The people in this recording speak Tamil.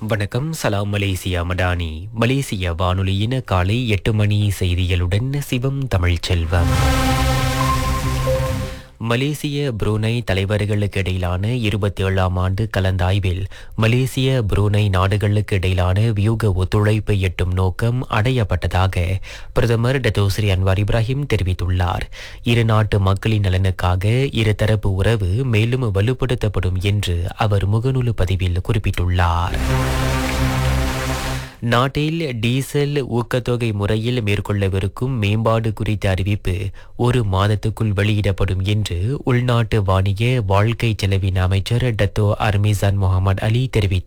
வணக்கம் சலாம் மலேசியா மடானி மலேசிய வானொலியின் காலை எட்டு மணி செய்திகளுடன் சிவம் தமிழ்ச்செல்வம் மலேசிய புரூனை தலைவர்களுக்கு இடையிலான இருபத்தி ஏழாம் ஆண்டு கலந்தாய்வில் மலேசிய புரூனை நாடுகளுக்கு இடையிலான வியூக ஒத்துழைப்பை எட்டும் நோக்கம் அடையப்பட்டதாக பிரதமர் டத்தோஸ்ரீ அன்வார் இப்ராஹிம் தெரிவித்துள்ளார் இரு நாட்டு மக்களின் நலனுக்காக இருதரப்பு உறவு மேலும் வலுப்படுத்தப்படும் என்று அவர் முகநூல் பதிவில் குறிப்பிட்டுள்ளார் நாட்டில் டீசல் ஊக்கத்தொகை முறையில் மேற்கொள்ளவிருக்கும் மேம்பாடு குறித்த அறிவிப்பு ஒரு மாதத்துக்குள் வெளியிடப்படும் என்று உள்நாட்டு வாணிக வாழ்க்கை செலவின் அமைச்சர் டத்தோ அர்மிசான் முகமது அலி தெரிவித்தார்